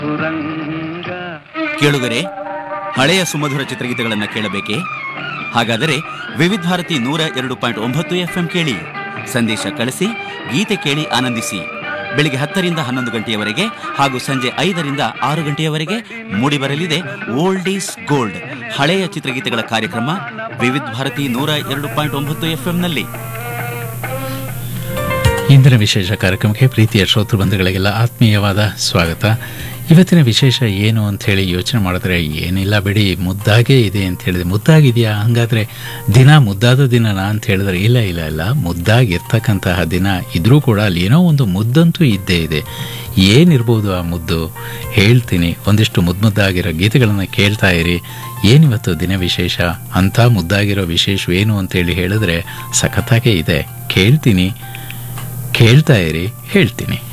ಕೇಳುಗರೆ ಹಳೆಯ ಸುಮಧುರ ಚಿತ್ರಗೀತೆಗಳನ್ನು ಕೇಳಬೇಕೆ ಹಾಗಾದರೆ ವಿವಿಧ ಭಾರತಿ ನೂರ ಎರಡು ಪಾಯಿಂಟ್ ಒಂಬತ್ತು ಎಫ್ಎಂ ಕೇಳಿ ಸಂದೇಶ ಕಳಿಸಿ ಗೀತೆ ಕೇಳಿ ಆನಂದಿಸಿ ಬೆಳಿಗ್ಗೆ ಹತ್ತರಿಂದ ಹನ್ನೊಂದು ಗಂಟೆಯವರೆಗೆ ಹಾಗೂ ಸಂಜೆ ಐದರಿಂದ ಆರು ಗಂಟೆಯವರೆಗೆ ಮೂಡಿಬರಲಿದೆ ಓಲ್ಡ್ ಈಸ್ ಗೋಲ್ಡ್ ಹಳೆಯ ಚಿತ್ರಗೀತೆಗಳ ಕಾರ್ಯಕ್ರಮ ವಿವಿಧ ಭಾರತಿ ನೂರ ಎರಡು ಪಾಯಿಂಟ್ ಒಂಬತ್ತು ಎಫ್ಎಂನಲ್ಲಿ ಇಂದಿನ ವಿಶೇಷ ಕಾರ್ಯಕ್ರಮಕ್ಕೆ ಪ್ರೀತಿಯ ಶ್ರೋತೃ ಬಂಧುಗಳಿಗೆಲ್ಲ ಆತ್ಮೀಯವಾದ ಸ್ವಾಗತ ಇವತ್ತಿನ ವಿಶೇಷ ಏನು ಅಂತ ಹೇಳಿ ಯೋಚನೆ ಮಾಡಿದ್ರೆ ಏನಿಲ್ಲ ಬಿಡಿ ಮುದ್ದಾಗೇ ಇದೆ ಅಂತ ಹೇಳಿದೆ ಮುದ್ದಾಗಿದೆಯಾ ಹಂಗಾದ್ರೆ ದಿನ ಮುದ್ದಾದ ದಿನನಾ ಅಂತ ಹೇಳಿದ್ರೆ ಇಲ್ಲ ಇಲ್ಲ ಇಲ್ಲ ಮುದ್ದಾಗಿರ್ತಕ್ಕಂತಹ ದಿನ ಇದ್ರೂ ಕೂಡ ಅಲ್ಲಿ ಏನೋ ಒಂದು ಮುದ್ದಂತೂ ಇದ್ದೇ ಇದೆ ಏನಿರ್ಬೋದು ಆ ಮುದ್ದು ಹೇಳ್ತೀನಿ ಒಂದಿಷ್ಟು ಮುದ್ದು ಮುದ್ದಾಗಿರೋ ಗೀತೆಗಳನ್ನು ಕೇಳ್ತಾ ಇರಿ ಏನಿವತ್ತು ದಿನ ವಿಶೇಷ ಅಂಥ ಮುದ್ದಾಗಿರೋ ವಿಶೇಷವೇನು ಅಂತೇಳಿ ಹೇಳಿದ್ರೆ ಸಖತ್ತಾಗೇ ಇದೆ ಕೇಳ್ತೀನಿ ಕೇಳ್ತಾ ಇರಿ ಹೇಳ್ತೀನಿ